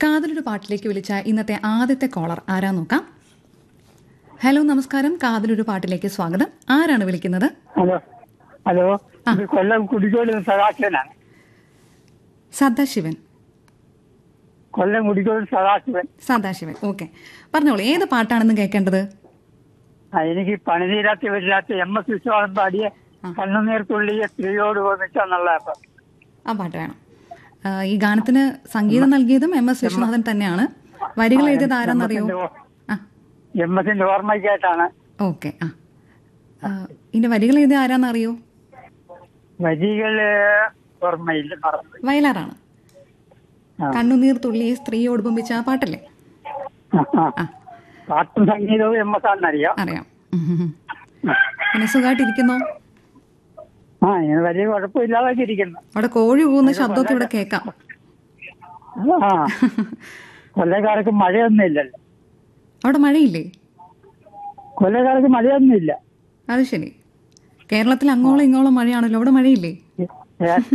കാതലൊരു പാട്ടിലേക്ക് വിളിച്ച ഇന്നത്തെ ആദ്യത്തെ കോളർ ആരാ നോക്കാം ഹലോ നമസ്കാരം കാതലൊരു പാട്ടിലേക്ക് സ്വാഗതം ആരാണ് വിളിക്കുന്നത് ഹലോ ഹലോ ഇത് കൊല്ലം കുടിക്കോട് സദാശിവനാണ് സദാശിവൻ കൊല്ലം കുടിക്കോട് സദാശിവൻ സദാശിവൻ ഓക്കെ പറഞ്ഞോളൂ ഏത് പാട്ടാണെന്ന് കേൾക്കേണ്ടത് ആ, എനിക്ക് പണിതീരാത്ത വരില്ലാത്ത എം എസ് വിശ്വാസം പാടിയ കണ്ണുനീർ തുള്ളിയ സ്ത്രീയോട് ഒന്നിച്ചെന്നുള്ള പാട്ട്. ആ പാട്ട് വേണം ആ, ഈ ഗാനത്തിന് സംഗീതം നൽകിയതും എം എസ് വിശ്വനാഥൻ തന്നെയാണ് വരികൾ എഴുതിയത് ആരാന്നറിയോ ആ എം എസിന്റെ ഓർമ്മയ്ക്കായിട്ടാണ് ഓക്കെ ആ ആ, ഇതിന്റെ വരികൾ എഴുതിയ ആരാന്നറിയോ വരികള് ഓർമ്മയില്ല മറന്നു വയലാറാണ് ആ. കണ്ണുനീർ തുള്ളിയെ സ്ത്രീയോട് ബമ്പിച്ച ആ പാട്ടല്ലേ ആ. പാട്ടും സംഗീതവും എം എസ് ആണെന്നറിയാം അറിയാം ഉം ഉം ഉം. പിന്നെ സുഖമായിട്ടിരിക്കുന്നോ ആ ഇങ്ങനെ വലിയ കുഴപ്പമില്ലാതൊക്കെ ഇരിക്കുന്നു അവിടെ കോഴി പോകുന്ന ശബ്ദമൊക്കെ ഇവിടെ കേൾക്കാം ആ കൊല്ലക്കാർക്ക് മഴയൊന്നും ഇല്ലല്ലോ അവിടെ മഴയില്ലേ കൊല്ലക്കാർക്ക് മഴയൊന്നും ഇല്ല അത് ശരി കേരളത്തിൽ അങ്ങോളം ഇങ്ങോളം മഴയാണല്ലോ അവിടെ മഴയില്ലേ ഏ